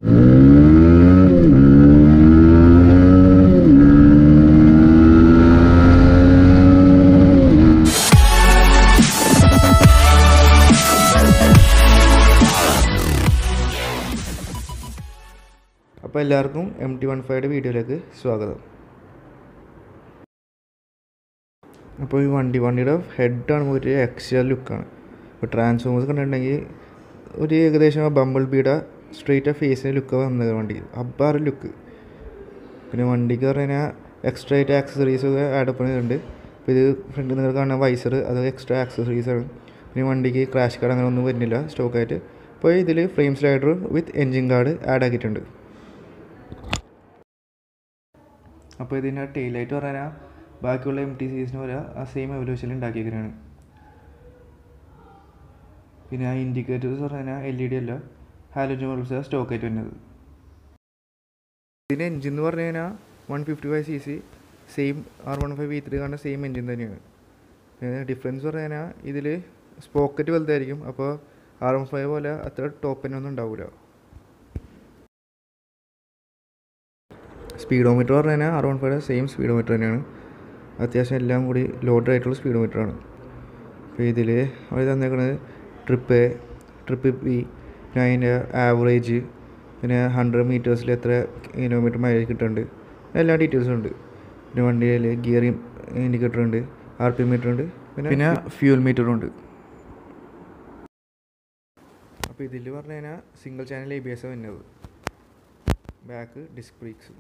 അപ്പോൾ എല്ലാവർക്കും M T one ഫൈവയുടെ വീഡിയോയിലേക്ക് സ്വാഗതം അപ്പോൾ ഈ വണ്ടി വണ്ടിയുടെ ഹെഡാണ് ഒരു എക്സ്ട്രാ ലുക്കാണ് ഇപ്പോൾ ട്രാൻസ്ഫോമേഴ്സ് കണ്ടിട്ടുണ്ടെങ്കിൽ ഒരു ഏകദേശം ബമ്പിൾ ബീയുടെ സ്ട്രെയിറ്റ് ഫേസിന് ലുക്ക് വന്നത് വണ്ടി അബ്ബാറ് ലുക്ക് പിന്നെ വണ്ടിക്ക് പറഞ്ഞു കഴിഞ്ഞാൽ എക്സ്ട്രാ ആയിട്ട് ആക്സസറീസ് ഒക്കെ ആഡപ്പ് ചെയ്യുന്നുണ്ട് അപ്പോൾ ഇത് ഫ്രണ്ടിൽ നിങ്ങൾ കാണുന്ന വൈസർ അത് എക്സ്ട്രാ ആക്സസറീസ് ആണ് പിന്നെ വണ്ടിക്ക് ക്രാഷ് കാർഡ് അങ്ങനെ ഒന്നും വരുന്നില്ല സ്റ്റോക്കായിട്ട് അപ്പോൾ ഇതിൽ frame slider with engine card add ആക്കിയിട്ടുണ്ട് അപ്പോൾ ഇതിൻ്റെ ടെയിലായിട്ട് പറഞ്ഞാൽ ബാക്കിയുള്ള എം ടി സീരീസിന് വരെ ആ സെയിം എവല്യൂഷനിൽ ഉണ്ടാക്കിയിരിക്കുന്നതാണ് പിന്നെ ആ ഇൻഡിക്കേറ്റേഴ്സ് പറഞ്ഞാൽ എൽ ഇ ഡി അല്ല ഹാലോജൻ ബൾബ്സ് സ്റ്റോക്കായിട്ട് വരുന്നത് ഇതിൻ്റെ എൻജിൻ എന്ന് പറഞ്ഞു കഴിഞ്ഞാൽ one fifty five C C same R one five V three കാണുന്ന സെയിം എൻജിൻ തന്നെയാണ് ഡിഫറൻസ് പറഞ്ഞു കഴിഞ്ഞാൽ ഇതിൽ സ്പോക്കറ്റ് വലുതായിരിക്കും അപ്പോൾ ആർ വൺ ഫൈവ് പോലെ അത്ര ടോപ്പിനൊന്നും ഉണ്ടാവില്ല സ്പീഡോമീറ്റർ പറഞ്ഞു കഴിഞ്ഞാൽ R one five same speedometer തന്നെയാണ് അത്യാവശ്യം എല്ലാം കൂടി ലോഡഡ് ആയിട്ടുള്ള സ്പീഡോമീറ്ററാണ് അപ്പോൾ ഇതിൽ അവർ തന്നേക്കുന്നത് ട്രിപ്പ് എ ട്രിപ്പ് ബി പിന്നെ അതിൻ്റെ ആവറേജ് പിന്നെ ഹൺഡ്രഡ് മീറ്റേഴ്സിൽ എത്ര കിലോമീറ്റർ മൈലേജ് കിട്ടുന്നുണ്ട് എല്ലാ ഡീറ്റെയിൽസും ഉണ്ട് പിന്നെ വണ്ടിയിൽ ഗിയർ ഇൻഡിക്കേറ്റർ ഉണ്ട് ആർ പി മീറ്റർ ഉണ്ട് പിന്നെ പിന്നെ ഫ്യൂൽ മീറ്ററും ഉണ്ട് അപ്പോൾ ഇതിൽ പറഞ്ഞു കഴിഞ്ഞാൽ single channel A B S വരുന്നത് ബാക്ക് ഡിസ്ക് ബ്രേക്സ്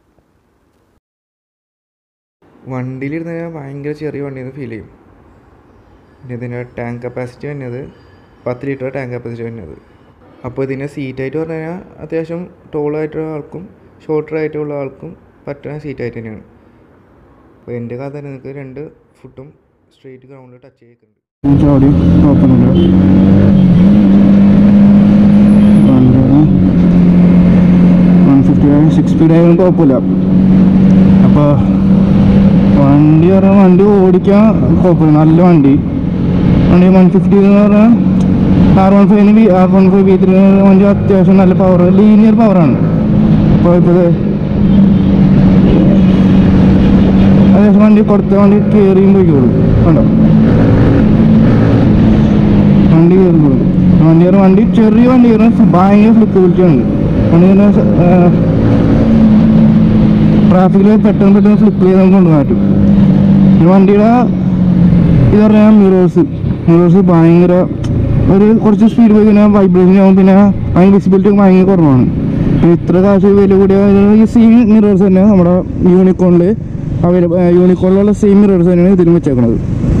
വണ്ടിയിലിരുന്ന് കഴിഞ്ഞാൽ ഭയങ്കര ചെറിയ വണ്ടിയെന്ന് ഫീൽ ചെയ്യും പിന്നെ ഇതിൻ്റെ ടാങ്ക് കപ്പാസിറ്റി വരുന്നത് പത്ത് ലിറ്റർ ടാങ്ക് കപ്പാസിറ്റി വരുന്നത് അപ്പോൾ ഇതിൻ്റെ സീറ്റായിട്ട് പറഞ്ഞു കഴിഞ്ഞാൽ അത്യാവശ്യം ടോളായിട്ടുള്ള ആൾക്കും ഷോർട്ടർ ആയിട്ടുള്ള ആൾക്കും പറ്റുന്ന സീറ്റായിട്ട് തന്നെയാണ് അപ്പോൾ എൻ്റെ കഥ നിങ്ങൾക്ക് രണ്ട് ഫുട്ടും സ്ട്രെയിറ്റ് ഗ്രൗണ്ടിൽ ടച്ച് ചെയ്തിട്ടുണ്ട് ചാടി നോക്കുന്നുണ്ട് വൺ ഫിഫ്റ്റി സിക്സ് സ്പീഡ് ആയാലും കുഴപ്പമില്ല അപ്പോൾ വണ്ടി പറഞ്ഞാൽ വണ്ടി ഓടിക്കാൻ കുഴപ്പമില്ല നല്ല വണ്ടി വണ്ടി വൺ ഫിഫ്റ്റി എന്ന് പറഞ്ഞാൽ ആർ വൺ ഫൈവിന് B R one five B three വണ്ടി അത്യാവശ്യം നല്ല പവർ ലീനിയർ പവറാണ് അപ്പോൾ ഇപ്പോൾ അത്യാവശ്യം വണ്ടി കൊടുത്ത വണ്ടി കയറിയും പോയിക്കോളും കണ്ടോ വണ്ടി കയറുമ്പോൾ വണ്ടി കയറും വണ്ടി ചെറിയ വണ്ടി കയറും ഭയങ്കര ഫ്ലെക്സിബിലിറ്റി ഉണ്ട് വണ്ടി ട്രാഫിക്കിൽ പെട്ടെന്ന് പെട്ടെന്ന് ഫ്ലിപ്പ് ചെയ്ത് നമുക്ക് കൊണ്ടുമാറ്റും ഈ വണ്ടിയുടെ ഇത് പറഞ്ഞാൽ മിറേഴ്സ് മിറേഴ്സ് ഭയങ്കര ഒരു കുറച്ച് സ്പീഡ് പോയി കഴിഞ്ഞാൽ വൈബ്രേഷൻ ആവും പിന്നെ അതിന് വിസിബിലിറ്റി ഭയങ്കര കുറവാണ് പിന്നെ ഇത്ര കാശ് വില കൂടിയ ഈ സെയിം മിറേഴ്സ് തന്നെ നമ്മുടെ യൂണിക്കോണിൽ അവൈലബിൾ യൂണിക്കോണിലുള്ള സെയിം മിറേഴ്സ് തന്നെയാണ് ഇതിലും വെച്ചേക്കുന്നത്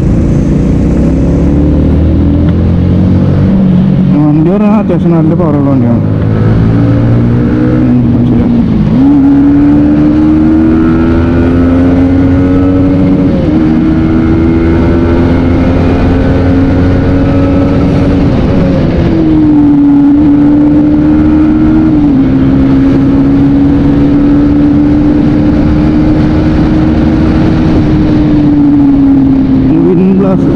വണ്ടി പറഞ്ഞാൽ അത്യാവശ്യം നല്ല പവറുള്ള വണ്ടിയാണ് ഉം, ശരിയാ. വിൻഡ് ഗ്ലാസ്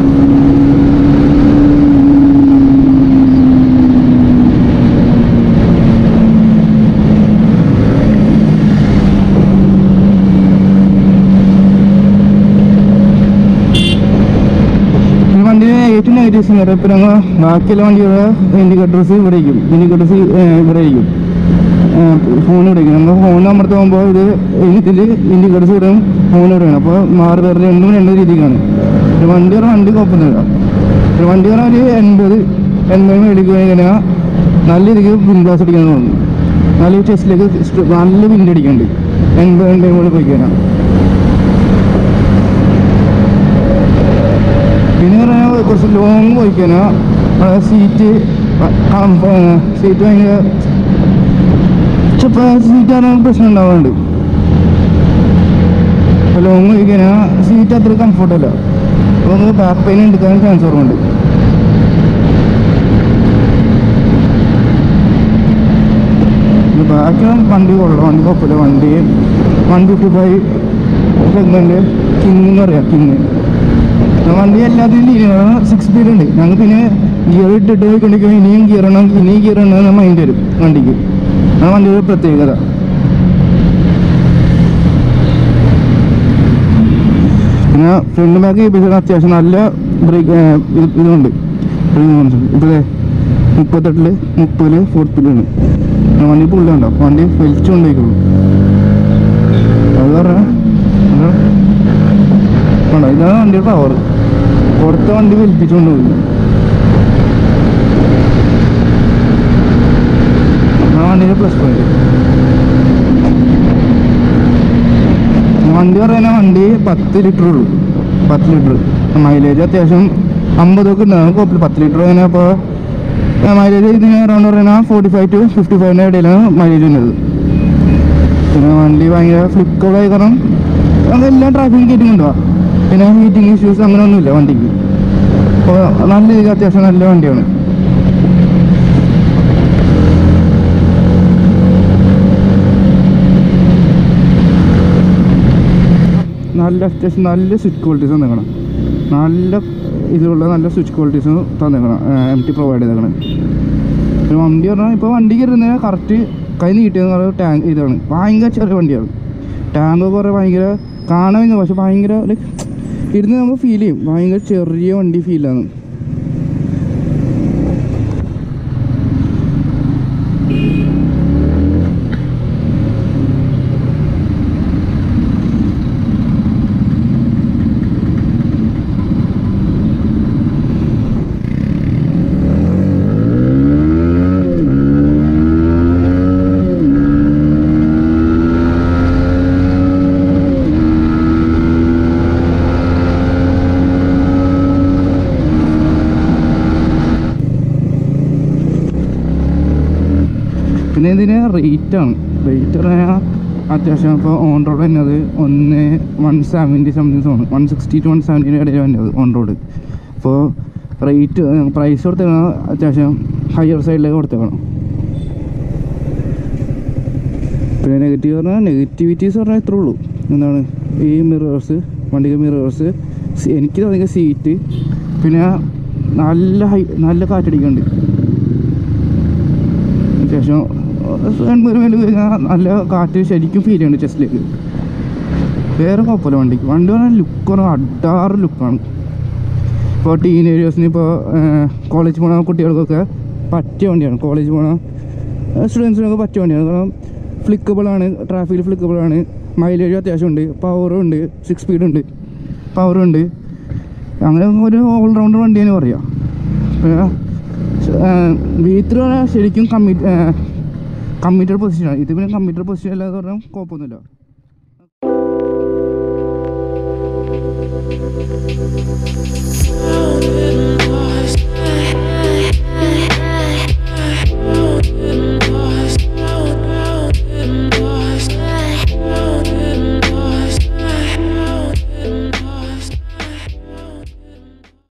ഈ വണ്ടിയിൽ ഏറ്റവും നെഗറ്റീവ്സ് എന്ന് ഇപ്പം ഞങ്ങൾ ബാക്കിയുള്ള വണ്ടിയുടെ ഇൻഡിക്കേറ്റേഴ്സ് ഇവിടെ ഇരിക്കും ഇൻഡിക്കേറ്റേഴ്സ് ഇവിടെ ഇരിക്കും ഫോൺ ഇവിടെ ഇരിക്കും നമ്മൾ ഫോൺ അമർത്ത് പോകുമ്പോൾ ഇത് ഇതിൽ ഇൻഡിക്കേറ്റേഴ്സ് ഇവിടെയും ഫോൺ ഇവിടെയാണ് അപ്പോൾ മാറി വേറെ രണ്ടും രണ്ട് രീതിക്കാണ് ഒരു വണ്ടി പറഞ്ഞാൽ വണ്ടി കുഴപ്പമൊന്നുമില്ല ഒരു വണ്ടി പറഞ്ഞാൽ ഒരു എൺപത് എൺപത് മേടിക്കുക കഴിഞ്ഞാൽ നല്ല രീതിക്ക് വിൻഡ് ഗ്ലാസ് അടിക്കാൻ തോന്നുന്നു നല്ല ചെസ്റ്റിലേക്ക് നല്ല വിൻഡ് അടിക്കുന്നുണ്ട് എൺപത് എൺപത് കൂടെ പോയി കഴിഞ്ഞാൽ പിന്നെ പറഞ്ഞാൽ കുറച്ച് ലോങ് പോയി കഴിഞ്ഞാൽ സീറ്റ് സീറ്റ് ഭയങ്കര ചിലപ്പോൾ സീറ്റ് ആണ് പ്രശ്നം ഉണ്ടാവാറുണ്ട് അപ്പോൾ ലോങ് പോയി കഴിഞ്ഞാൽ സീറ്റ് അത്ര കംഫർട്ടല്ല അപ്പോൾ നമുക്ക് ബാക്ക് പെയിൻ എടുക്കാൻ ചാൻസ് കുറവുണ്ട് ഇത് ബാക്കി വണ്ടി കൊള്ളാം വണ്ടി കുഴപ്പമില്ല വണ്ടി one fifty five segment king എന്ന് പറയാം കിങ് വണ്ടി എല്ലാത്തിനും ലീനിയറാണ് സിക്സ് സ്പീഡ് ഉണ്ട് ഞങ്ങൾ പിന്നെ ഗിയർ ഇട്ടിട്ട് പോയിക്കൊണ്ടിരിക്കുമ്പോൾ ഇനിയും ഗിയർ ഇടണം ഇനിയും ഗിയർ ഇടണം മൈൻഡ് വരും വണ്ടിക്ക് ആ വണ്ടിയുടെ പ്രത്യേകത പിന്നെ ഫ്രണ്ട് ബാക്ക് ഏൽപ്പിച്ചാൽ അത്യാവശ്യം നല്ല ബ്രേക്ക് ഇതുണ്ട് ഇപ്പോഴേ മുപ്പത്തെട്ടില് മുപ്പതില് ഫോർത്തിലാണ് വണ്ടി പുള്ളുണ്ടോ വണ്ടി വലിച്ചുകൊണ്ടേക്കുള്ളൂ അത് പറഞ്ഞാൽ വേണ്ട ഇതാണ് വണ്ടിയുടെ പവർ പുറത്തെ വണ്ടി വലിപ്പിച്ചുകൊണ്ട് പോയി ആ വണ്ടിയുടെ പ്ലസ് പോയിന്റ് വണ്ടി പറയുന്ന വണ്ടി പത്ത് ലിറ്റർ ഉള്ളൂ പത്ത് ലിറ്റർ മൈലേജ് അത്യാവശ്യം അമ്പതൊക്കെ ഉണ്ടാകും കുഴപ്പമില്ല പത്ത് ലിറ്റർ അങ്ങനെ അപ്പോൾ മൈലേജ് ഇതിന് അറൗണ്ട് പറയുന്നത് ഫോർട്ടി ഫൈവ് ടു ഫിഫ്റ്റി ഫൈവിൻ്റെ ഇടയിലാണ് മൈലേജ് വരുന്നത് പിന്നെ വണ്ടി ഭയങ്കര ഫ്ലിക്കബിളായി കാരണം അത് എല്ലാ ട്രാഫിക് കയറ്റി കൊണ്ടുപോകാം പിന്നെ ഹീറ്റിംഗ് ഇഷ്യൂസ് അങ്ങനെ ഒന്നുമില്ല വണ്ടിക്ക് അപ്പോൾ നല്ല രീതിക്ക് അത്യാവശ്യം നല്ല വണ്ടിയാണ് നല്ല അത്യാവശ്യം നല്ല സ്വിച്ച് ക്വാളിറ്റീസ് തന്നേക്കണം നല്ല ഇതിലുള്ള നല്ല സ്വിച്ച് ക്വാളിറ്റീസ് തന്നേക്കണം എം ടി പ്രൊവൈഡ് ചെയ്തേക്കണം പിന്നെ വണ്ടി പറഞ്ഞാൽ ഇപ്പോൾ വണ്ടി കയറുന്നത് കറക്റ്റ് കൈ നീട്ടിയെന്ന് പറയുന്നത് ടാങ്ക് ഇതാണ് ഭയങ്കര ചെറിയ വണ്ടിയാണ് ടാങ്ക് കുറേ ഭയങ്കര കാണാൻ പക്ഷെ ഭയങ്കര ലൈക്ക് ഇരുന്ന് നമ്മൾ ഫീൽ ചെയ്യും ഭയങ്കര ചെറിയ വണ്ടി ഫീലാണ് പിന്നെ ഇതിന് റേറ്റാണ് റേറ്റ് പറഞ്ഞാൽ അത്യാവശ്യം ഇപ്പോൾ ഓൺ റോഡ് തന്നത് ഒന്ന് വൺ സെവൻറ്റി സംതിങ്സ് ആണ് വൺ സിക്സ്റ്റി ടു വൺ സെവൻറ്റിൻ്റെ ഇടയിൽ വന്നത് ഓൺ റോഡ് അപ്പോൾ റേറ്റ് പ്രൈസ് കൊടുത്തേക്കണം അത്യാവശ്യം ഹയർ സൈഡിലേക്ക് കൊടുത്തേക്കണം പിന്നെ നെഗറ്റീവ് പറഞ്ഞാൽ നെഗറ്റിവിറ്റീസ് പറഞ്ഞാൽ ഇത്രേ ഉള്ളൂ എന്താണ് ഈ മിറേഴ്സ് വണ്ടിക്ക് മിറേഴ്സ് എനിക്ക് തോന്നിയ സീറ്റ് പിന്നെ നല്ല ഹൈ നല്ല കാറ്റടിക്കുന്നുണ്ട് അത്യാവശ്യം എൺപത് മേലെ കഴിഞ്ഞാൽ നല്ല കാറ്റ് ശരിക്കും ഫീൽ ചെയ്യുന്നുണ്ട് ചെസ്റ്റിലേക്ക് വേറെ കുഴപ്പമില്ല വണ്ടിക്ക് വണ്ടി പറഞ്ഞാൽ ലുക്ക് പറഞ്ഞാൽ അഡാറ് ലുക്കാണ് ഇപ്പോൾ ടീനേജേഴ്സിന് ഇപ്പോൾ കോളേജ് പോണ കുട്ടികൾക്കൊക്കെ പറ്റിയ വണ്ടിയാണ് കോളേജ് പോണ സ്റ്റുഡൻസിനൊക്കെ പറ്റിയ വണ്ടിയാണ് കാരണം ഫ്ലിക്കബിളാണ് ട്രാഫിക്കിൽ ഫ്ലിക്കബിളാണ് മൈലേജ് അത്യാവശ്യമുണ്ട് പവറും ഉണ്ട് സിക്സ് സ്പീഡ് ഉണ്ട് പവറും ഉണ്ട് അങ്ങനെ ഒരു ഓൾറൗണ്ടർ വണ്ടി തന്നെ പറയാം പിന്നെ വീട്ടിൽ ശരിക്കും കമ്മിറ്റ് കമ്മിറ്റഡ് പൊസിഷനാണ് ഇത് പിന്നെ കമ്മിറ്റഡ് പൊസിഷൻ അല്ലാതെ പറഞ്ഞാൽ കുഴപ്പമൊന്നുമില്ല